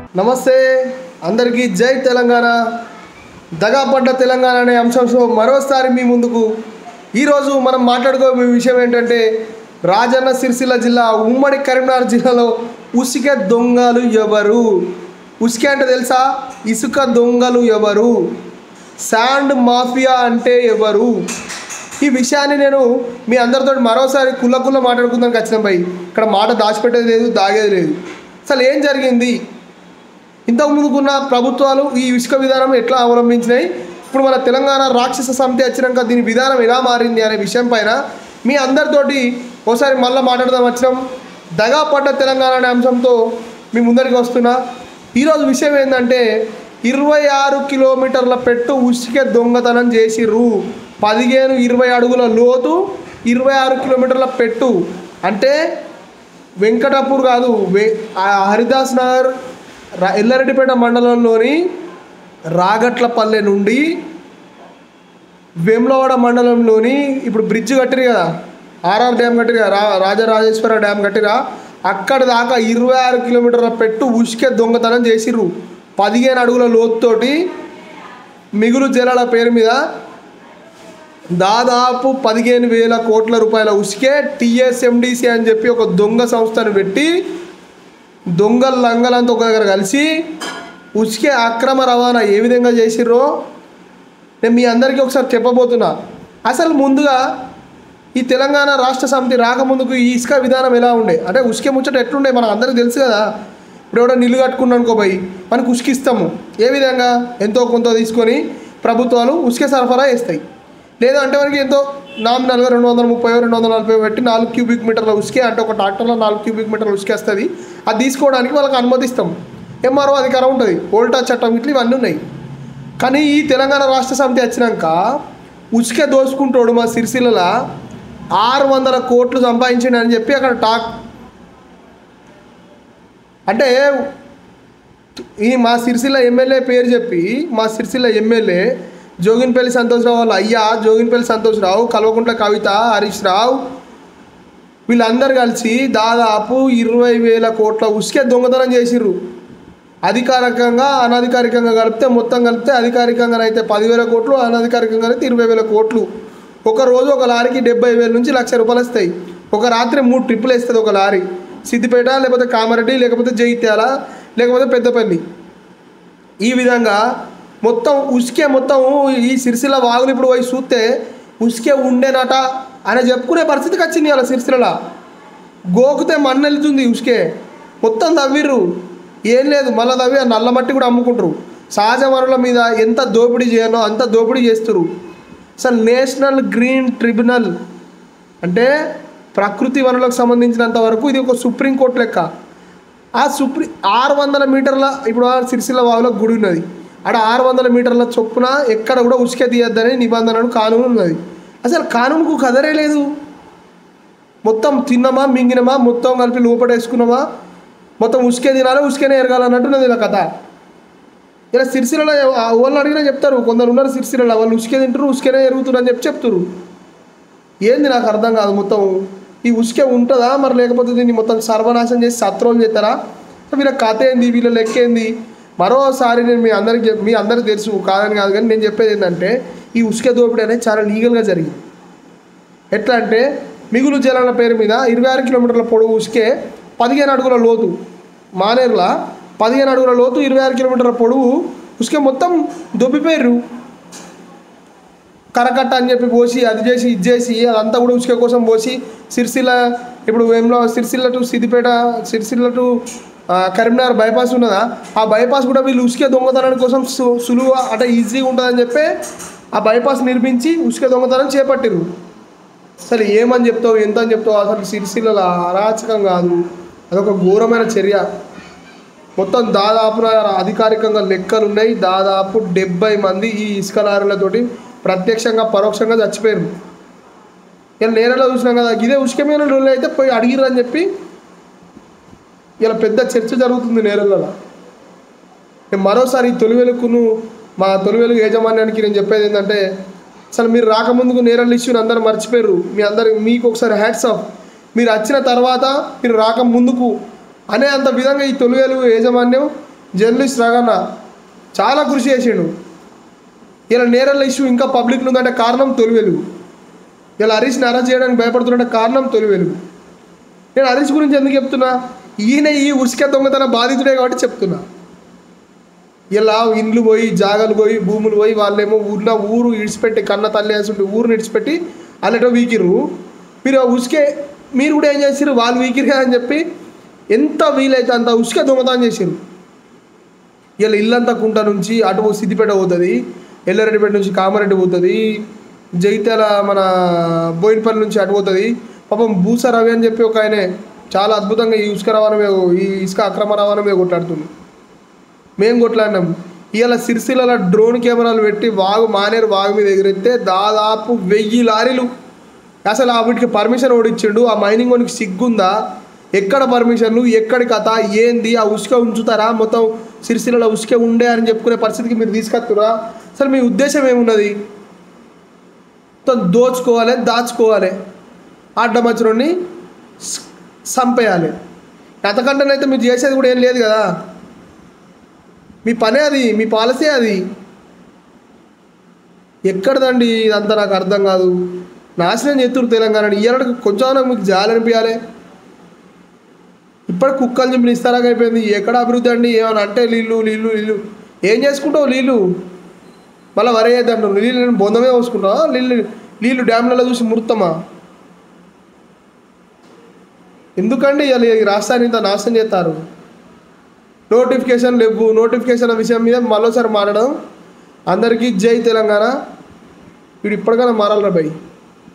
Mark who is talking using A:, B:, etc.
A: నమస్తే అందరికీ జై తెలంగాణ దగాపడ్డ తెలంగాణ అనే అంశంతో మరోసారి మీ ముందుకు ఈరోజు మనం మాట్లాడుకోబోయే విషయం ఏంటంటే రాజన్న సిరిసిల్ల జిల్లా ఉమ్మడి కరీంనగర్ జిల్లాలో ఉసిక దొంగలు ఎవరు ఉసిక అంటే తెలుసా ఇసుక దొంగలు ఎవరు శాండ్ మాఫియా అంటే ఎవరు ఈ విషయాన్ని నేను మీ అందరితో మరోసారి కుల్ల కుల్ల మాట్లాడుకుందానికి వచ్చిన పై ఇక్కడ మాట దాచిపెట్టేది లేదు దాగేది లేదు అసలు ఏం జరిగింది ఇంతకు ముందుకున్న ప్రభుత్వాలు ఈ ఇసుక విధానం ఎట్లా అవలంబించినాయి ఇప్పుడు మన తెలంగాణ రాక్షస సమితి వచ్చినాక దీని విధానం ఎలా మారింది అనే విషయం పైన మీ అందరితోటి ఒకసారి మళ్ళీ మాట్లాడదాం వచ్చినాం దగా పడ్డ తెలంగాణ అనే అంశంతో మీ ముందరికి వస్తున్నా ఈరోజు విషయం ఏంటంటే ఇరవై ఆరు కిలోమీటర్ల పెట్టు ఉసికే దొంగతనం చేసిర్రు పదిహేను ఇరవై అడుగుల లోతు ఇరవై ఆరు కిలోమీటర్ల పెట్టు అంటే వెంకటాపూర్ కాదు వె ఆ హరిదాస్ నగర్ రా- ఎల్లారెడ్డిపేట మండలంలోని రాగట్లపల్లె నుండి వేములవాడ మండలంలోని ఇప్పుడు బ్రిడ్జ్ కట్టిరు కదా ఆర్ఆర్ డ్యామ్ కట్టిరు కదా రా రాజరాజేశ్వర డ్యామ్ కట్టిరా అక్కడ దాకా ఇరవై ఆరు కిలోమీటర్ల పెట్టు ఉసుకే దొంగతనం చేసిర్రు పదిహేను అడుగుల లోతుతోటి మిగులు జలాల పేరు మీద దాదాపు పదిహేను వేల కోట్ల రూపాయల ఉసికే టిఎస్ఎండిసి అని చెప్పి ఒక దొంగ సంస్థను పెట్టి దొంగల లంగలంతా ఒక దగ్గర కలిసి ఉసికే అక్రమ రవాణా ఏ విధంగా చేసిర్రో నేను మీ అందరికీ ఒకసారి చెప్పబోతున్నా అసలు ముందుగా ఈ తెలంగాణ రాష్ట్ర సమితి రాకముందుకు ఈ ఇసుక విధానం ఎలా ఉండే అంటే ఉసుకే ముచ్చట ఎట్లుండే మనకు అందరికీ తెలుసు కదా ఇప్పుడు ఎవడో నిల్లు కట్టుకున్నాను అనుకో పోయి మనకు ఉసుకిస్తాము ఏ విధంగా ఎంతో కొంత తీసుకొని ప్రభుత్వాలు ఉసుకే సరఫరా చేస్తాయి లేదా అంటే మనకి ఎంతో నామినల్గా రెండు వందల ముప్పై రెండు వందల నలభై పెట్టి నాలుగు క్యూబిక్ మీటర్ల ఉసుకే అంటే ఒక ట్రాక్టర్లో నాలుగు క్యూబిక్ మీటర్ల ఉసుకే వస్తుంది అది తీసుకోవడానికి వాళ్ళకి అనుమతిస్తాం ఎంఆర్ఓ అధికారం ఉంటుంది ఓల్టా చట్టం ఇట్లా ఇవన్నీ ఉన్నాయి కానీ ఈ తెలంగాణ రాష్ట్ర సమితి వచ్చినాక ఉచికే దోసుకుంటాడు మా సిరిసిల్ల ఆరు వందల కోట్లు సంపాదించండి అని చెప్పి అక్కడ టాక్ అంటే ఈ మా సిరిసిల్ల ఎమ్మెల్యే పేరు చెప్పి మా సిరిసిల్ల ఎమ్మెల్యే జోగిన్పల్లి సంతోష్రావు వాళ్ళ అయ్యా జోగిన్పల్లి సంతోష్రావు కల్వకుంట్ల కవిత హరీష్ రావు వీళ్ళందరూ కలిసి దాదాపు ఇరవై వేల కోట్ల ఉసుకే దొంగతనం చేసిర్రు అధికారికంగా అనధికారికంగా కలిపితే మొత్తం కలిపితే అధికారికంగా అయితే పదివేల కోట్లు అనధికారికంగా అయితే ఇరవై వేల కోట్లు ఒక రోజు ఒక లారీకి డెబ్బై వేల నుంచి లక్ష రూపాయలు వస్తాయి ఒక రాత్రి మూడు ట్రిప్పులు వేస్తుంది ఒక లారీ సిద్దిపేట లేకపోతే కామారెడ్డి లేకపోతే జగిత్యాల లేకపోతే పెద్దపల్లి ఈ విధంగా మొత్తం ఉసుకే మొత్తం ఈ సిరిసిల్ల వాగులు ఇప్పుడు పోయి చూస్తే ఉసుకే ఉండేనట అని చెప్పుకునే పరిస్థితికి వచ్చింది అలా సిరిసిల్ల గోకుతే మన్ను వెళ్తుంది ఉసుకే మొత్తం తవ్విర్రు ఏం లేదు మళ్ళీ తవ్వి ఆ నల్ల మట్టి కూడా అమ్ముకుంటారు సహజ వనరుల మీద ఎంత దోపిడీ చేయనో అంత దోపిడీ చేస్తారు అసలు నేషనల్ గ్రీన్ ట్రిబ్యునల్ అంటే ప్రకృతి వనరులకు సంబంధించినంత వరకు ఇది ఒక సుప్రీంకోర్టు లెక్క ఆ సుప్రీ ఆరు వందల మీటర్ల ఇప్పుడు ఆ సిరిసిల్ల వాగులో గుడి ఉన్నది ఆడ ఆరు వందల మీటర్ల చొప్పున ఎక్కడ కూడా ఉసుకే తీయద్దని నిబంధనలు కానూను ఉన్నది అసలు కానూనుకు కదరే లేదు మొత్తం తిన్నామా మింగినమా మొత్తం కలిపి లోపడేసుకున్నామా మొత్తం ఉసుకే తినాలి ఉసుకేనే ఎరగాలన్నట్టున్నది ఇలా కథ ఇలా సిరిసిలలో వాళ్ళు అడిగినా చెప్తారు కొందరు ఉన్నారు సిరిసిలలో వాళ్ళు ఉసుకే తింటారు ఉసుకేనే ఎరుగుతారు అని చెప్పి చెప్తారు ఏంది నాకు అర్థం కాదు మొత్తం ఈ ఉసుకే ఉంటుందా మరి లేకపోతే దీన్ని మొత్తం సర్వనాశనం చేసి సత్రం చేస్తారా వీళ్ళ కథ ఏంది వీళ్ళ లెక్క ఏంది మరోసారి నేను మీ అందరికి చెప్- మీ అందరికి తెలుసు కాదని కాదు కానీ నేను చెప్పేది ఏంటంటే ఈ ఉసుకే దోపిడీ అనేది చాలా లీగల్గా జరిగింది ఎట్లా అంటే మిగులు జలాల పేరు మీద ఇరవై ఆరు కిలోమీటర్ల పొడవు ఉసుకే పదిహేను అడుగుల లోతు మానేరులా పదిహేను అడుగుల లోతు ఇరవై ఆరు కిలోమీటర్ల పొడవు ఉసుకే మొత్తం దొబ్బిపోయారు కరకట్ట అని చెప్పి పోసి అది చేసి ఇది చేసి అదంతా కూడా ఉసుక కోసం పోసి సిరిసిల్ల ఇప్పుడు వేములో సిరిసిల్ల టు సిద్దిపేట సిరిసిల్ల టు ఆ, కరీంనగర్ బైపాస్ ఉన్నదా ఆ బైపాస్ కూడా వీళ్ళు ఉసుకే దొంగతనం కోసం సు- సులువు అంటే ఈజీగా ఉంటుందని చెప్పి ఆ బైపాస్ నిర్మించి ఉసుక దొంగతనం చేపట్టిరు అసలు ఏమని చెప్తావు ఎంత అని చెప్తావు అసలు సిరిసిల్ల అరాచకం కాదు అదొక ఘోరమైన చర్య మొత్తం దాదాపు అధికారికంగా లెక్కలు ఉన్నాయి దాదాపు డెబ్బై మంది ఈ ఇసుక లారీలతోటి ప్రత్యక్షంగా పరోక్షంగా చచ్చిపోయారు ఇలా నేరలో చూసినాం కదా ఇదే ఉసుకమైన రోజులు అయితే పోయి అడిగిర్రు అని చెప్పి ఇలా పెద్ద చర్చ జరుగుతుంది నేరలలో నేను మరోసారి ఈ తొలి వెలుగును మా తొలి వెలుగు యాజమాన్యానికి నేను చెప్పేది ఏంటంటే అసలు మీరు రాకముందుకు నేరల్ ఇష్యూని అందరూ మర్చిపోయారు మీ అందరి మీకు ఒకసారి హ్యాట్స్ ఆఫ్ మీరు వచ్చిన తర్వాత మీరు రాక ముందుకు అనే అంత విధంగా ఈ తొలి వెలుగు యాజమాన్యం జర్నలిస్ట్ రాగన్న చాలా కృషి చేసిండు ఇలా నేరల్ల ఇష్యూ ఇంకా పబ్లిక్లో ఉందంటే కారణం తొలి వెలుగు ఇలా హరీష్ని అరెస్ట్ చేయడానికి భయపడుతుందంటే కారణం తొలి వెలుగు నేను హరీష్ గురించి ఎందుకు చెప్తున్నా ఈయన ఈ ఉసుక దొంగతన బాధితుడే కాబట్టి చెప్తున్నా ఇలా ఇండ్లు పోయి జాగాలు పోయి భూములు పోయి వాళ్ళేమో ఊర్లో ఊరు ఇడిచిపెట్టి కన్న తల్లి వేసుంటే ఊరుని ఇడిచిపెట్టి అల్లటో వీకిర్రు మీరు ఆ ఉసుకే మీరు కూడా ఏం చేసారు వాళ్ళు వీకిరు కదా అని చెప్పి ఎంత వీలైతే అంత ఉసుక దొంగతనం చేసారు ఇలా ఇల్లంతా కుంట నుంచి అటు సిద్దిపేట పోతుంది ఎల్లారెడ్డిపేట నుంచి కామారెడ్డి పోతుంది జగిత్యాల మన బోయినపల్లి నుంచి అటు పోతుంది పాపం భూసా రవి అని చెప్పి ఒక ఆయనే చాలా అద్భుతంగా ఈ ఇసుక రవాణా మీద ఈ ఇసుక అక్రమ రవాణా మీద కొట్లాడుతుంది మేము కొట్లాడినాం ఇవాళ సిరిసిల్ల డ్రోన్ కెమెరాలు పెట్టి వాగు మానేరు వాగు మీద ఎగిరెత్తే దాదాపు వెయ్యి లారీలు అసలు ఆ వీటికి పర్మిషన్ ఓడిచ్చిండు ఆ మైనింగ్ వానికి సిగ్గుందా ఎక్కడ పర్మిషన్లు ఎక్కడి కథ ఏంది ఆ ఉసుక ఉంచుతారా మొత్తం సిరిసిల్లలో ఉసుక ఉండే అని చెప్పుకునే పరిస్థితికి మీరు తీసుకొస్తురా అసలు మీ ఉద్దేశం ఏమున్నది మొత్తం దోచుకోవాలి దాచుకోవాలి అడ్డమచ్చుని చంపేయాలి అంతకంటేనైతే మీరు చేసేది కూడా ఏం లేదు కదా మీ పనే అది మీ పాలసీ అది ఎక్కడదండి ఇదంతా నాకు అర్థం కాదు నాశనం చేతురు తెలంగాణ ఇయ్యాలకి కొంచెం మీకు జాలి అనిపించాలి ఇప్పటి కుక్కలు చెప్పిన ఇస్తారాగా అయిపోయింది ఎక్కడ అభివృద్ధి అండి ఏమైనా అంటే నీళ్ళు నీళ్ళు నీళ్ళు ఏం చేసుకుంటావు నీళ్ళు మళ్ళీ వరే అంటారు నీళ్ళు నేను బొందమే పోసుకుంటావా నీళ్ళు నీళ్ళు డ్యామ్లలో చూసి ముడతామా ఎందుకండి ఇవాళ ఈ రాష్ట్రాన్ని ఇంత నాశనం చేస్తారు నోటిఫికేషన్ లేవు నోటిఫికేషన్ విషయం మీద మరోసారి మాట్లాడడం అందరికీ జై తెలంగాణ వీడు ఇప్పటికైనా మారాలరా భయ్